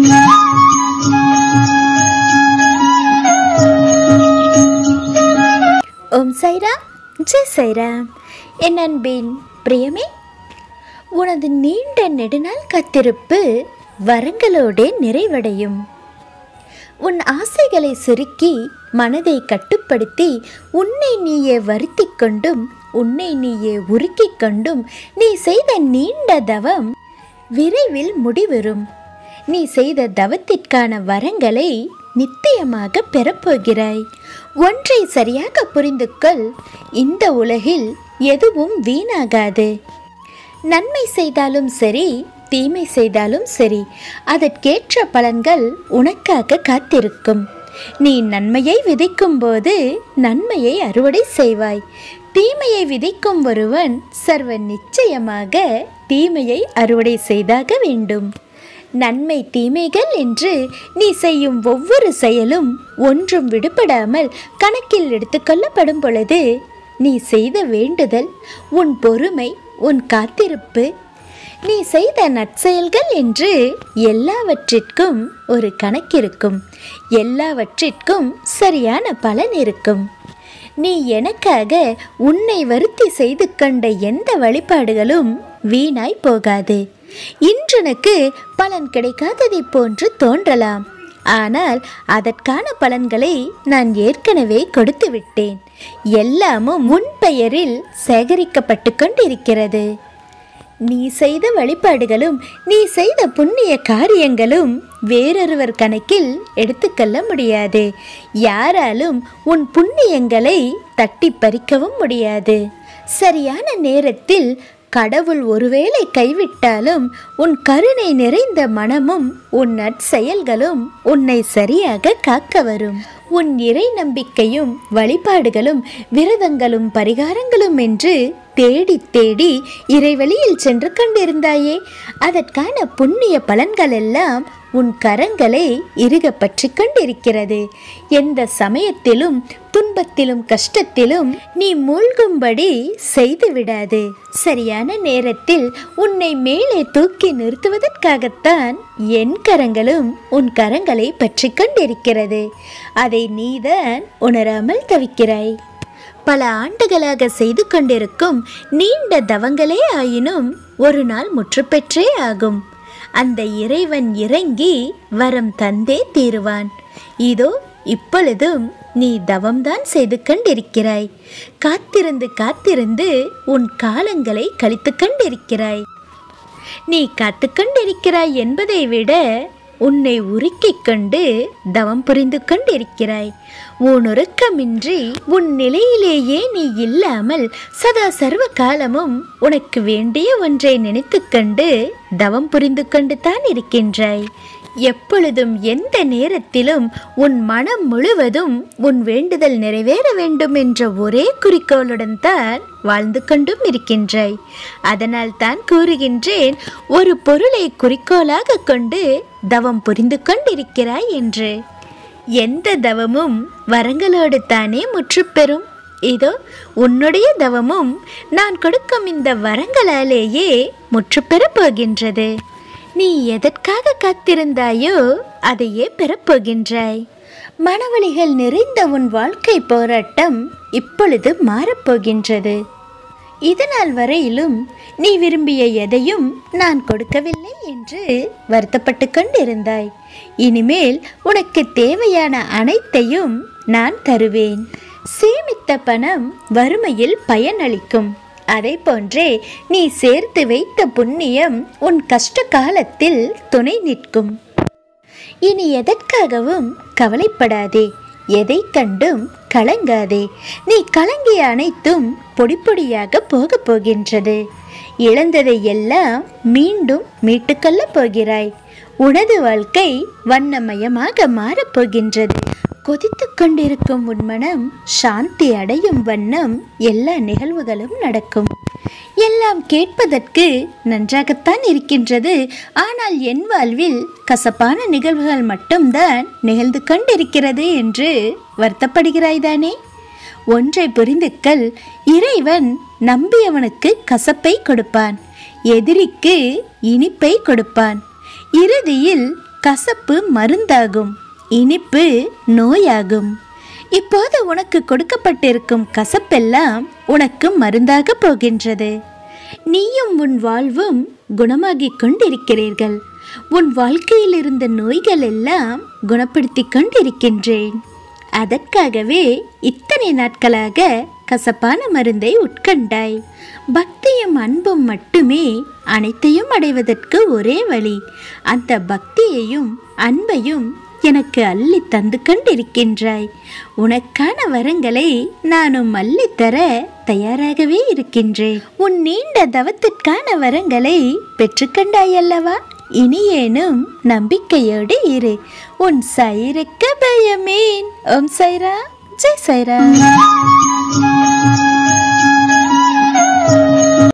ஓம் சைராம் ஜெய் சைராம் என் அன்பின் பிரியமே உனது நீண்ட நெடுநாள் காத்திருப்பு வரங்களோடு நிறைவடையும் உன் ஆசைகளை சுருக்கி மனதை கட்டுப்படுத்தி உன்னை நீயே வருத்திக் கொண்டும் உன்னை நீயே உருக்கிக் கொண்டும் நீ செய்த நீண்ட தவம் விரைவில் முடிவரும் நீ செய்த தவத்திற்கான வரங்களை நிச்சயமாக பெறப்போகிறாய் ஒன்றை சரியாக புரிந்து கொள் இந்த உலகில் எதுவும் வீணாகாது நன்மை செய்தாலும் சரி தீமை செய்தாலும் சரி அதற்கேற்ற பலன்கள் உனக்காக காத்திருக்கும் நீ நன்மையை விதைக்கும் போது நன்மையை அறுவடை செய்வாய் தீமையை விதைக்கும் ஒருவன் சர்வ நிச்சயமாக தீமையை அறுவடை செய்தாக வேண்டும் நன்மை தீமைகள் என்று நீ செய்யும் ஒவ்வொரு செயலும் ஒன்றும் விடுபடாமல் கணக்கில் எடுத்துக்கொள்ளப்படும் பொழுது நீ செய்த வேண்டுதல் உன் பொறுமை உன் காத்திருப்பு நீ செய்த நற்செயல்கள் என்று எல்லாவற்றிற்கும் ஒரு கணக்கிருக்கும் எல்லாவற்றிற்கும் சரியான பலன் இருக்கும் நீ எனக்காக உன்னை வருத்தி செய்து கொண்ட எந்த வழிபாடுகளும் வீணாய் போகாது இன்றனுக்கு பலன் கிடைக்காததைப் போன்று தோன்றலாம் ஆனால் அதற்கான பலன்களை நான் ஏற்கனவே கொடுத்து விட்டேன் எல்லாமும் உன் பெயரில் சேகரிக்கப்பட்டு கொண்டிருக்கிறது நீ செய்த வழிபாடுகளும் நீ செய்த புண்ணிய காரியங்களும் வேறொருவர் கணக்கில் எடுத்துக்கொள்ள முடியாது யாராலும் உன் புண்ணியங்களை தட்டி பறிக்கவும் முடியாது சரியான நேரத்தில் கடவுள் ஒருவேளை கைவிட்டாலும் உன் கருணை நிறைந்த மனமும் உன் நற்செயல்களும் உன்னை சரியாக காக்க வரும் உன் இறை நம்பிக்கையும் வழிபாடுகளும் விரதங்களும் பரிகாரங்களும் என்று தேடி தேடி இறைவழியில் சென்று கொண்டிருந்தாயே அதற்கான புண்ணிய பலன்கள் எல்லாம் உன் கரங்களை இறுக பற்றி கொண்டிருக்கிறது எந்த சமயத்திலும் துன்பத்திலும் கஷ்டத்திலும் நீ மூழ்கும்படி செய்து விடாது சரியான நேரத்தில் உன்னை மேலே தூக்கி நிறுத்துவதற்காகத்தான் என் கரங்களும் உன் கரங்களை பற்றி கொண்டிருக்கிறது அதை நீதான் உணராமல் தவிக்கிறாய் பல ஆண்டுகளாக செய்து கொண்டிருக்கும் நீண்ட தவங்களே ஆயினும் ஒரு நாள் முற்றுப்பெற்றே ஆகும் அந்த இறைவன் இறங்கி வரம் தந்தே தீருவான் இதோ இப்பொழுதும் நீ தவம்தான் செய்து கொண்டிருக்கிறாய் காத்திருந்து காத்திருந்து உன் காலங்களை கழித்து கொண்டிருக்கிறாய் நீ காத்துக்கொண்டிருக்கிறாய் என்பதை விட உன்னை உருக்கிக் கொண்டு தவம் புரிந்து கொண்டிருக்கிறாய் ஊனுறக்கமின்றி உன் நிலையிலேயே நீ இல்லாமல் சதா சர்வ காலமும் உனக்கு வேண்டிய ஒன்றை நினைத்துக்கொண்டு தவம் புரிந்து கொண்டு தான் இருக்கின்றாய் எப்பொழுதும் எந்த நேரத்திலும் உன் மனம் முழுவதும் உன் வேண்டுதல் நிறைவேற வேண்டும் என்ற ஒரே குறிக்கோளுடன் தான் வாழ்ந்து கொண்டும் இருக்கின்றாய் அதனால் தான் கூறுகின்றேன் ஒரு பொருளை குறிக்கோளாக கொண்டு தவம் புரிந்து கொண்டிருக்கிறாய் என்று எந்த தவமும் வரங்களோடு தானே முற்றுப்பெறும் இதோ உன்னுடைய தவமும் நான் கொடுக்கும் இந்த வரங்களாலேயே முற்றுப்பெறப் போகின்றது நீ எதற்காக காத்திருந்தாயோ அதையே பெறப்போகின்றாய் மனவழிகள் நிறைந்த உன் வாழ்க்கை போராட்டம் இப்பொழுது மாறப்போகின்றது இதனால் வரையிலும் நீ விரும்பிய எதையும் நான் கொடுக்கவில்லை என்று வருத்தப்பட்டு கொண்டிருந்தாய் இனிமேல் உனக்கு தேவையான அனைத்தையும் நான் தருவேன் சேமித்த பணம் வறுமையில் பயனளிக்கும் அதை போன்றே நீ சேர்த்து வைத்த புண்ணியம் உன் கஷ்ட காலத்தில் துணை நிற்கும் இனி எதற்காகவும் கவலைப்படாதே எதை கண்டும் கலங்காதே நீ கலங்கிய அனைத்தும் பொடி பொடியாக போகப் போகின்றது இழந்ததை எல்லாம் மீண்டும் மீட்டுக்கொள்ளப் போகிறாய் உனது வாழ்க்கை வண்ணமயமாக மாறப்போகின்றது கொதித்து கொண்டிருக்கும் உன் மனம் சாந்தி அடையும் வண்ணம் எல்லா நிகழ்வுகளும் நடக்கும் எல்லாம் கேட்பதற்கு நன்றாகத்தான் இருக்கின்றது ஆனால் என் வாழ்வில் கசப்பான நிகழ்வுகள் மட்டும்தான் நிகழ்ந்து கொண்டிருக்கிறது என்று வருத்தப்படுகிறாய்தானே ஒன்றை புரிந்துக்கல் இறைவன் நம்பியவனுக்கு கசப்பை கொடுப்பான் எதிரிக்கு இனிப்பை கொடுப்பான் இறுதியில் கசப்பு மருந்தாகும் இனிப்பு நோயாகும் இப்போது உனக்கு கொடுக்கப்பட்டிருக்கும் கசப்பெல்லாம் உனக்கு மருந்தாக போகின்றது நீயும் உன் வாழ்வும் குணமாகிக் கொண்டிருக்கிறீர்கள் உன் வாழ்க்கையில் இருந்த நோய்கள் எல்லாம் குணப்படுத்தி கொண்டிருக்கின்றேன் அதற்காகவே இத்தனை நாட்களாக கசப்பான மருந்தை உட்கொண்டாய் பக்தியும் அன்பும் மட்டுமே அனைத்தையும் அடைவதற்கு ஒரே வழி அந்த பக்தியையும் அன்பையும் எனக்கு அள்ளி தந்து கொண்டிருக்கின்றாய் உனக்கான வரங்களை நானும் அள்ளித்தர தயாராகவே இருக்கின்றேன் உன் நீண்ட தவத்திற்கான வரங்களை பெற்றுக்கொண்டாய் அல்லவா இனியேனும் நம்பிக்கையோடு இரு உன் சைருக்க பயமேன் ஓம் சைரா ஜெய் சைரா